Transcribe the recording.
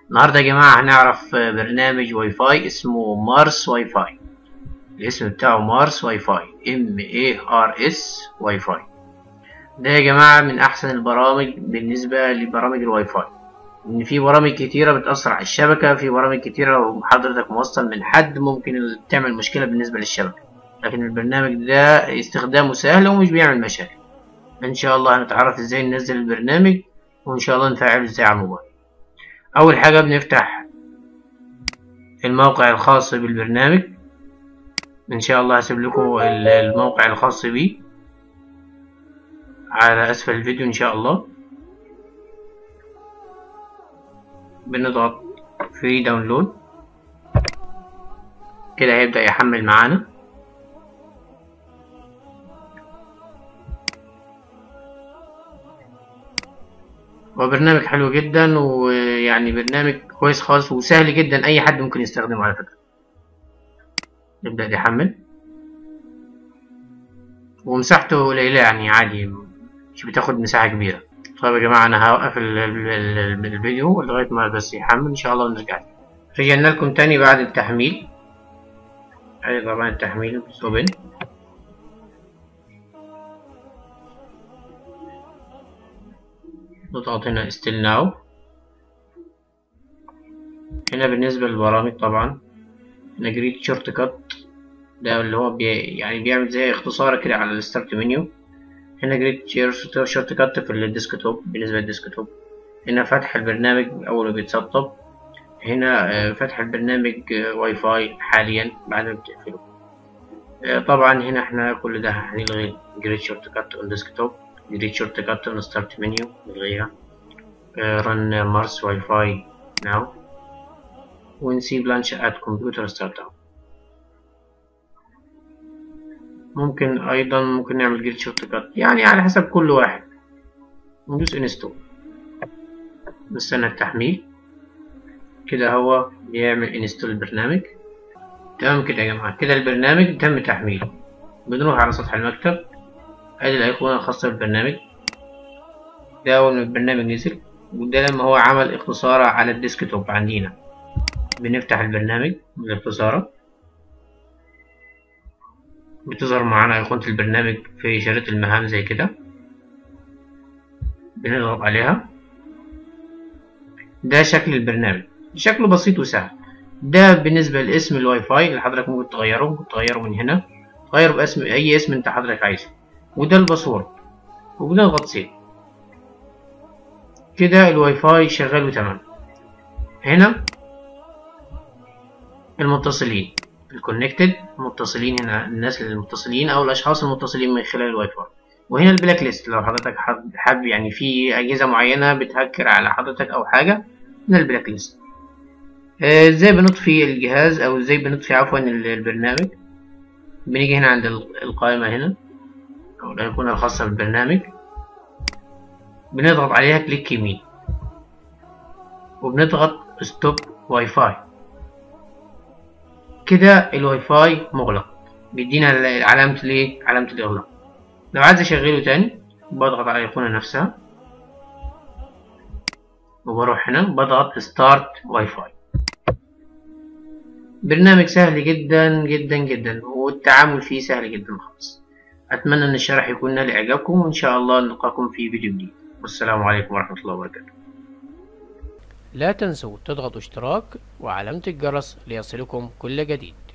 النهاردة يا جماعة هنعرف برنامج واي فاي اسمه مارس واي فاي الاسم بتاعه مارس واي فاي ام اي ار اس واي فاي ده يا جماعة من أحسن البرامج بالنسبة لبرامج الواي فاي إن في برامج كتيرة بتأثر على الشبكة في برامج كتيرة لو حضرتك موصل من حد ممكن تعمل مشكلة بالنسبة للشبكة لكن البرنامج ده استخدامه سهل ومش بيعمل مشاكل إن شاء الله هنتعرف إزاي ننزل البرنامج وإن شاء الله نفعله إزاي على الموبايل أول حاجة بنفتح الموقع الخاص بالبرنامج إن شاء الله هسيب لكم الموقع الخاص بيه على أسفل الفيديو إن شاء الله بنضغط في داونلود كده هيبدأ يحمل معانا هو برنامج حلو جدا ويعني برنامج كويس خالص وسهل جدا أي حد ممكن يستخدمه على فكرة يبدأ يحمل ومساحته قليلة يعني عادي مش بتاخد مساحة كبيرة طيب يا جماعة أنا هوقف الفيديو لغاية ما بس يحمل إن شاء الله ونرجع رجعنا لكم تاني بعد التحميل أي طبعا التحميل اوبن نضغط هنا ستيل ناو هنا بالنسبة للبرامج طبعا نجريد شورت كات ده اللي هو بي يعني بيعمل زي اختصار كده على الستارت منيو هنا جريد شورت كات في الديسكتوب بالنسبة للديسكتوب هنا فتح البرنامج أول ما بيتسطب هنا فتح البرنامج واي فاي حاليا بعد ما بتقفله طبعا هنا احنا كل ده هنلغي جريد شورت كات اون ديسكتوب جريد شورت كات اون ستارت منيو نلغيها رن مارس واي فاي ناو ونسيب لانش ات كمبيوتر ستارت اب ممكن ايضا ممكن نعمل جيل شورت كات يعني على حسب كل واحد ندوس انستول نستنى التحميل كده هو بيعمل انستول البرنامج تمام كده يا جماعة كده البرنامج تم تحميله بنروح على سطح المكتب ادي الايقونة الخاصة بالبرنامج ده اول ما البرنامج نزل وده لما هو عمل اختصار على الديسكتوب عندنا بنفتح البرنامج من الاختصارات بتظهر معانا أيقونة البرنامج في شريط المهام زي كده بنضغط عليها ده شكل البرنامج شكله بسيط وسهل ده بالنسبة لاسم الواي فاي اللي حضرتك ممكن تغيره ممكن تغيره من هنا تغيره باسم أي اسم أنت حضرتك عايزه وده الباسورد وبنضغط سيف كده الواي فاي شغال وتمام هنا المتصلين الكونكتد المتصلين هنا الناس المتصلين او الاشخاص المتصلين من خلال الواي فاي وهنا البلاك ليست لو حضرتك حابب يعني في اجهزه معينه بتهكر على حضرتك او حاجه هنا البلاك ليست ازاي بنطفي الجهاز او ازاي بنطفي عفوا البرنامج بنيجي هنا عند القائمه هنا او الايقونه الخاصه بالبرنامج بنضغط عليها كليك يمين وبنضغط ستوب واي فاي كده الواي فاي مغلق بيدينا علامة الايه علامة الإغلاق لو عايز أشغله تاني بضغط على الأيقونة نفسها وبروح هنا بضغط ستارت واي فاي برنامج سهل جدا جدا جدا والتعامل فيه سهل جدا خالص أتمنى أن الشرح يكون نال إعجابكم وإن شاء الله نلقاكم في فيديو جديد والسلام عليكم ورحمة الله وبركاته لا تنسوا تضغطوا اشتراك وعلامة الجرس ليصلكم كل جديد